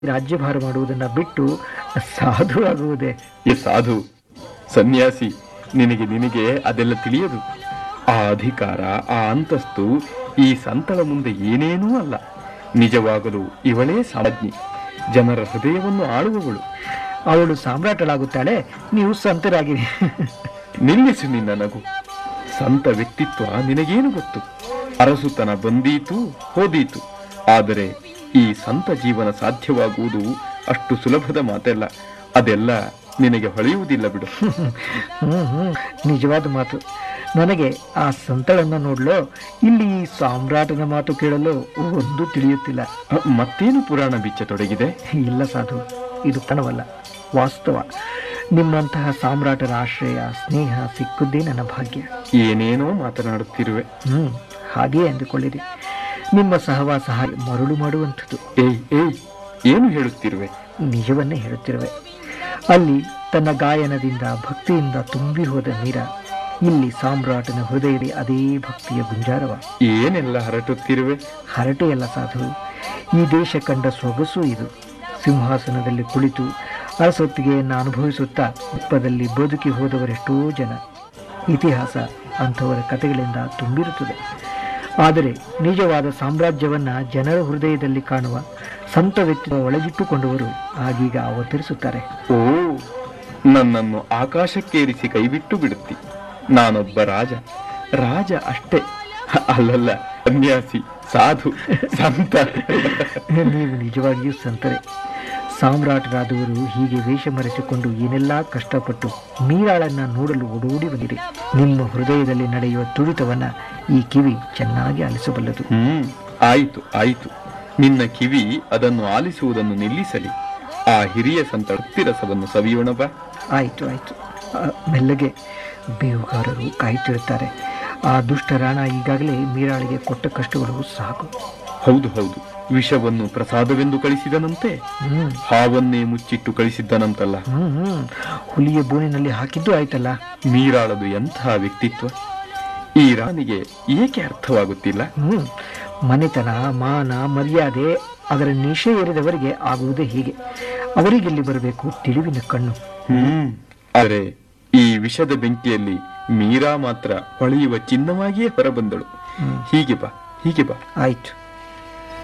ರಾಜ್ಯಭಾರ ಮಾಡುವುದನ್ನ ಬಿಟ್ಟು ಸಾಧು ಆಗುವುದೇ ಈ ಸಾಧು ಸನ್ಯಾಸಿ ನಿನಗೆ ನಿನಗೆ ಅದೆಲ್ಲ ತಿಳಿಯದು ಆ ಅಧಿಕಾರ ಆ ಅಂತಸ್ತು ಈ ಸಂತಳ ಮುಂದೆ ಏನೇನೂ ಅಲ್ಲ ನಿಜವಾಗಲು ಇವಳೇ ಸಾಜ್ಞಿ ಜನರ ಹೃದಯವನ್ನು ಆಳುವವಳು ಅವಳು ಸಾಮ್ರಾಟಳಾಗುತ್ತಾಳೆ ನೀವು ಸಂತರಾಗಿರಿ ನಿಲ್ಲಿಸು ನಿನ್ನ ನಗು ಸಂತ ವ್ಯಕ್ತಿತ್ವ ನಿನಗೇನು ಗೊತ್ತು ಅರಸುತನ ಬಂದೀತು ಹೋದೀತು ಆದರೆ ಈ ಸಂತ ಜೀವನ ಸಾಧ್ಯವಾಗುವುದು ಅಷ್ಟು ಸುಲಭದ ಮಾತೆಲ್ಲ ಅದೆಲ್ಲ ನಿನಗೆ ಹೊಳೆಯುವುದಿಲ್ಲ ಬಿಡು ಹ್ಮ್ ಹ್ಮ್ ನಿಜವಾದ ಮಾತು ನನಗೆ ಆ ಸಂತಳನ್ನ ನೋಡಲು ಇಲ್ಲಿ ಈ ಸಾಮ್ರಾಟನ ಮಾತು ಕೇಳಲು ಒಂದು ತಿಳಿಯುತ್ತಿಲ್ಲ ಅ, ಮತ್ತೇನು ಪುರಾಣ ಬಿಚ್ಚತೊಡಗಿದೆ ಇಲ್ಲ ಸಾಧು ಇದು ತನವಲ್ಲ ವಾಸ್ತವ ನಿಮ್ಮಂತಹ ಸಾಮ್ರಾಟರ ಆಶ್ರಯ ಸ್ನೇಹ ಸಿಕ್ಕುದೇ ನನ್ನ ಭಾಗ್ಯ ಏನೇನೋ ಮಾತನಾಡುತ್ತಿರುವೆ ಹ್ಮ್ ಹಾಗೇ ಅಂದುಕೊಳ್ಳಿರಿ ನಿಮ್ಮ ಸಹವಾಸ ಹಾಗೆ ಮರುಳು ಮಾಡುವಂಥದ್ದು ಏಯ್ ಏಯ್ ಏನು ಹೇಳುತ್ತಿರುವೆ ನಿಜವನ್ನೇ ಹೇಳುತ್ತಿರುವೆ ಅಲ್ಲಿ ತನ್ನ ಗಾಯನದಿಂದ ಭಕ್ತಿಯಿಂದ ತುಂಬಿ ಹೋದ ಮೀರ ಇಲ್ಲಿ ಸಾಮ್ರಾಟನ ಹೃದಯದ ಅದೇ ಭಕ್ತಿಯ ಗುಂಜಾರವ ಏನೆಲ್ಲ ಹರಟುತ್ತಿರುವೆ ಹರಟೆಯಲ್ಲ ಸಾಧು ಈ ದೇಶ ಕಂಡ ಸೊಗಸು ಇದು ಸಿಂಹಾಸನದಲ್ಲಿ ಕುಳಿತು ಅರಸೊತ್ತಿಗೆಯನ್ನು ಅನುಭವಿಸುತ್ತಾ ಉಪ್ಪದಲ್ಲಿ ಬದುಕಿ ಹೋದವರೆಷ್ಟೋ ಜನ ಇತಿಹಾಸ ಅಂಥವರ ಕಥೆಗಳಿಂದ ತುಂಬಿರುತ್ತದೆ ಆದರೆ ನಿಜವಾದ ಸಾಮ್ರಾಜ್ಯವನ್ನ ಜನರ ಹೃದಯದಲ್ಲಿ ಕಾಣುವ ಸಂತ ವ್ಯಕ್ತಿತ್ವ ಒಳಗಿಟ್ಟುಕೊಂಡವರು ಆಗೀಗ ಅವತರಿಸುತ್ತಾರೆ ಓ ನನ್ನನ್ನು ಆಕಾಶಕ್ಕೇರಿಸಿ ಕೈಬಿಟ್ಟು ಬಿಡುತ್ತಿ ನಾನೊಬ್ಬ ರಾಜ ರಾಜ ಅಷ್ಟೇ ಅಲ್ಲಲ್ಲ ಸನ್ಯಾಸಿ ಸಾಧು ಸಂತ ನೀವು ನಿಜವಾಗಿಯೂ ಸಂತರೆ ಸಾಮ್ರಾಟರಾದವರು ಹೀಗೆ ವೇಷ ಮರೆಸಿಕೊಂಡು ಏನೆಲ್ಲಾ ಕಷ್ಟಪಟ್ಟು ಮೀರಾಳನ್ನ ನೋಡಲು ಓಡೋಡಿ ಬಂದಿರಿ ನಿಮ್ಮ ಹೃದಯದಲ್ಲಿ ನಡೆಯುವ ತುಡಿತವನ್ನ ಈ ಕಿವಿ ಚೆನ್ನಾಗಿ ಆಲಿಸಬಲ್ಲದು ಹ್ಮ್ ಆಯಿತು ಆಯಿತು ನಿನ್ನ ಕಿವಿ ಅದನ್ನು ಆಲಿಸುವುದನ್ನು ನಿಲ್ಲಿಸಲಿ ಆ ಹಿರಿಯ ಸಂತ ರಸವನ್ನು ಸವಿಯೋಣ ಬಾ ಆಯಿತು ಆಯಿತು ಆ, ಮೆಲ್ಲಗೆ ಬೇಹುಗಾರರು ಕಾಯುತ್ತಿರುತ್ತಾರೆ ಆ ದುಷ್ಟ ರಾಣ ಈಗಾಗಲೇ ಮೀರಾಳಿಗೆ ಕೊಟ್ಟ ಕಷ್ಟಗಳು ಸಾಕು ಹೌದು ಹೌದು ವಿಷವನ್ನು ಪ್ರಸಾದವೆಂದು ಕಳಿಸಿದನಂತೆ ಹ್ಮ್ ಹಾವನ್ನೇ ಮುಚ್ಚಿಟ್ಟು ಕಳಿಸಿದ್ದನಂತಲ್ಲ ಹ್ಮ್ ಹ್ಮ್ ಹುಲಿಯ ಬೋನಿನಲ್ಲಿ ಹಾಕಿದ್ದು ಆಯ್ತಲ್ಲ ಮೀರಾಳದು ಎಂತಹ ವ್ಯಕ್ತಿತ್ವ ಈ ರಾಣಿಗೆ ಏಕೆ ಅರ್ಥವಾಗುತ್ತಿಲ್ಲ ಹ್ಮ್ ಮನೆತನ ಮಾನ ಮರ್ಯಾದೆ ಅದರ ನಿಶೆ ಏರಿದವರಿಗೆ ಆಗುವುದೇ ಹೀಗೆ ಅವರಿಗೆಲ್ಲಿ ಬರಬೇಕು ತಿಳಿವಿನ ಕಣ್ಣು ಹ್ಮ್ ಆದರೆ ಈ ವಿಷದ ಬೆಂಕಿಯಲ್ಲಿ ಮೀರಾ ಮಾತ್ರ ಹೊಳೆಯುವ ಚಿನ್ನವಾಗಿಯೇ ಹೊರಬಂದಳು ಹ್ಮ್. ಹೀಗೆ ಬಾ ಹೀಗೆ ಬಾ ಆಯ್ತು